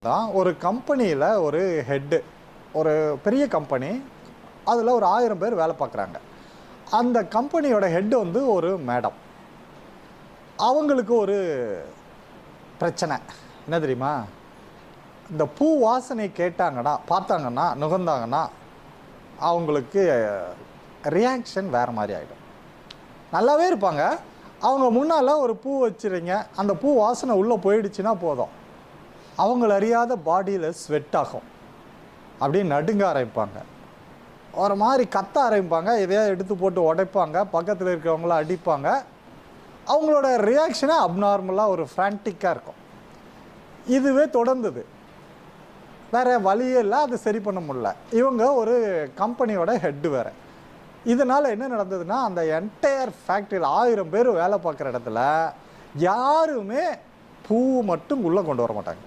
தான் ஒரு கம்பெனியில் ஒரு ஹெட்டு ஒரு பெரிய கம்பெனி அதில் ஒரு ஆயிரம் பேர் வேலை பார்க்குறாங்க அந்த கம்பெனியோட ஹெட் வந்து ஒரு மேடம் அவங்களுக்கு ஒரு பிரச்சனை என்ன தெரியுமா இந்த பூ வாசனை கேட்டாங்கன்னா பார்த்தாங்கன்னா நுகர்ந்தாங்கன்னா அவங்களுக்கு ரியாக்ஷன் வேறு மாதிரி ஆகிடும் நல்லாவே இருப்பாங்க அவங்க முன்னால் ஒரு பூ வச்சுருங்க அந்த பூ வாசனை உள்ளே போயிடுச்சுன்னா போதும் அவங்கள அறியாத பாடியில் ஸ்வெட் ஆகும் அப்படியே நடுங்க ஆரம்பிப்பாங்க ஒரு மாதிரி கத்த ஆரம்பிப்பாங்க எதையா எடுத்து போட்டு உடைப்பாங்க பக்கத்தில் இருக்கிறவங்கள அடிப்பாங்க அவங்களோட ரியாக்ஷனே அப்நார்மலாக ஒரு ஃப்ரான்டிக்காக இருக்கும் இதுவே தொடர்ந்தது வேற வழியே இல்லை அதை சரி பண்ண முடியல இவங்க ஒரு கம்பெனியோட ஹெட்டு வேற இதனால் என்ன நடந்ததுன்னா அந்த என்டையர் ஃபேக்ட்ரியில் ஆயிரம் பேர் வேலை பார்க்குற இடத்துல யாருமே பூ மட்டும் உள்ளே கொண்டு வர மாட்டாங்க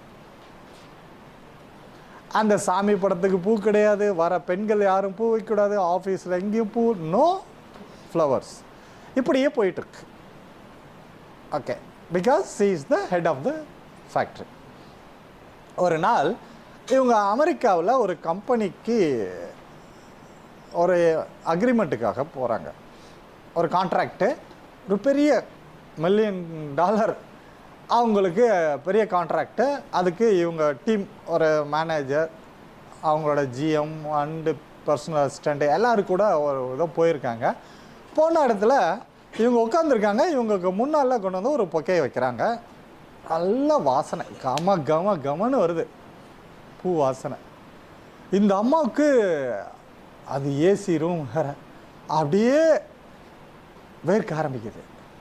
அந்த சாமி படத்துக்கு பூ கிடையாது வர பெண்கள் யாரும் பூ வைக்கக்கூடாது ஆஃபீஸில் எங்கேயும் பூ நோ ஃப்ளவர்ஸ் இப்படியே போயிட்டுருக்கு okay because she is the head of the factory ஒரு நாள் இவங்க அமெரிக்காவில் ஒரு கம்பெனிக்கு ஒரு அக்ரிமெண்ட்டுக்காக போகிறாங்க ஒரு கான்ட்ராக்டு ஒரு பெரிய மில்லியன் டாலர் அவங்களுக்கு பெரிய கான்ட்ராக்டு அதுக்கு இவங்க டீம் ஒரு மேனேஜர் அவங்களோட ஜிஎம் அண்டு பர்சனல் அசிஸ்டண்ட்டு எல்லோரும் கூட ஒரு இதை போயிருக்காங்க போன இடத்துல இவங்க உட்காந்துருக்காங்க இவங்களுக்கு முன்னால் கொண்டு வந்து ஒரு பொக்கையை வைக்கிறாங்க நல்ல வாசனை கம கம கமன்னு வருது பூ வாசனை இந்த அம்மாவுக்கு அது ஏசி ரூம் வேற அப்படியே வேர்க்க ஆரம்பிக்குது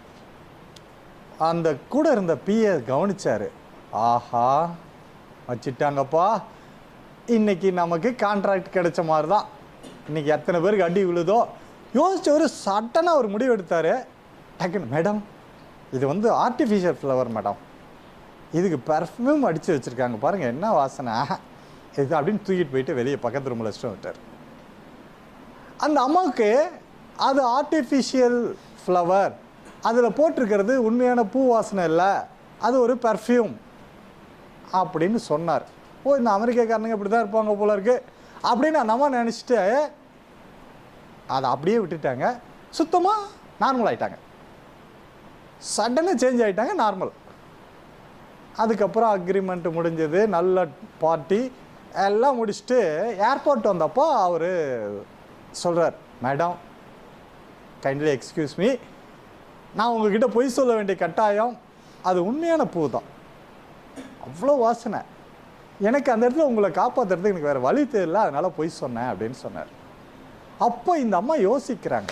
அந்த கூட இருந்த பிஏ கவனிச்சாரு ஆஹா வச்சிட்டாங்கப்பா இன்னைக்கு நமக்கு கான்ட்ராக்ட் கிடைச்ச மாதிரி தான் இன்னைக்கு எத்தனை பேருக்கு அடி விழுதோ யோசிச்சவர் சட்டனாக ஒரு முடிவு எடுத்தார் டக்குன்னு மேடம் இது வந்து ஆர்டிஃபிஷியல் ஃப்ளவர் மேடம் இதுக்கு பர்ஃப்யூம் அடித்து வச்சுருக்காங்க பாருங்கள் என்ன வாசனை ஆஹா, இது அப்படின்னு தூக்கிட்டு போயிட்டு வெளியே பக்கத்து ரூமில் வச்சுட்டு வந்துட்டார் அந்த அம்மாவுக்கு அது ஆர்டிஃபிஷியல் ஃப்ளவர் அதில் போட்டிருக்கிறது உண்மையான பூ வாசனை இல்லை அது ஒரு பர்ஃப்யூம் அப்படின்னு சொன்னார் ஓ இந்த அமெரிக்காக்காரனுங்க இப்படி தான் இருப்பாங்க போல இருக்கு அப்படின்னு அந்த அம்மா நினச்சிட்டு அதை அப்படியே விட்டுட்டாங்க சுத்தமாக நார்மல் ஆயிட்டாங்க சடனாக சேஞ்ச் ஆயிட்டாங்க நார்மல் அதுக்கப்புறம் அக்ரிமெண்ட் முடிஞ்சது நல்ல பார்ட்டி எல்லாம் முடிச்சுட்டு ஏர்போர்ட் வந்தப்போ அவர் சொல்கிறார் மேடம் கைண்ட்லி எக்ஸ்கியூஸ் மீ நான் உங்ககிட்ட பொய் சொல்ல வேண்டிய கட்டாயம் அது உண்மையான பூ தான் அவ்வளோ வாசனை எனக்கு அந்த இடத்துல உங்களை காப்பாற்றுறதுக்கு எனக்கு வேறு வழி தெரியல அதனால் பொய் சொன்னேன் அப்படின்னு சொன்னார் அப்போ இந்த அம்மா யோசிக்கிறாங்க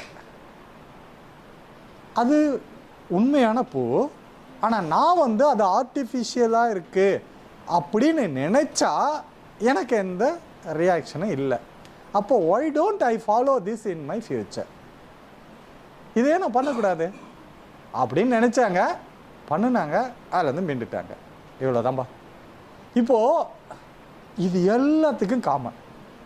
அது உண்மையான பூ ஆனால் நான் வந்து அது ஆர்டிஃபிஷியலாக இருக்குது அப்படின்னு நினச்சா எனக்கு எந்த ரியாக்ஷனும் இல்லை அப்போ why don't I follow this in my future இதே நான் பண்ணக்கூடாது அப்படின்னு நினச்சாங்க பண்ணுனாங்க அதுலேருந்து மீண்டுட்டாங்க இவ்வளோதான்பா இப்போது இது எல்லாத்துக்கும் காமன்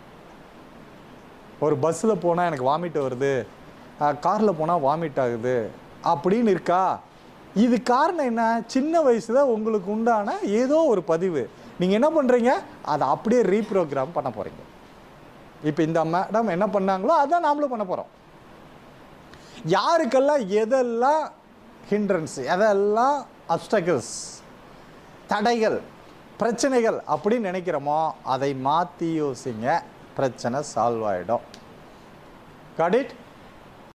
ஒரு பஸ்ஸில் போனால் எனக்கு வாமிட் வருது காரில் போனால் வாமிட் ஆகுது அப்படின்னு இருக்கா இது காரணம் என்ன சின்ன வயசில் உங்களுக்கு உண்டான ஏதோ ஒரு பதிவு நீங்கள் என்ன பண்ணுறீங்க அதை அப்படியே ரீப்ரோக்ராம் பண்ண போகிறீங்க இப்போ இந்த மேடம் என்ன பண்ணாங்களோ அதான் நாமளும் பண்ண போகிறோம் யாருக்கெல்லாம் எதெல்லாம் ஹிண்ட்ரன்ஸ் எதெல்லாம் அப்டக்கிள்ஸ் தடைகள் பிரச்சனைகள் அப்படின்னு நினைக்கிறோமோ அதை மாற்றி யோசிங்க பிரச்சனை சால்வ் ஆகிடும் காட் இட்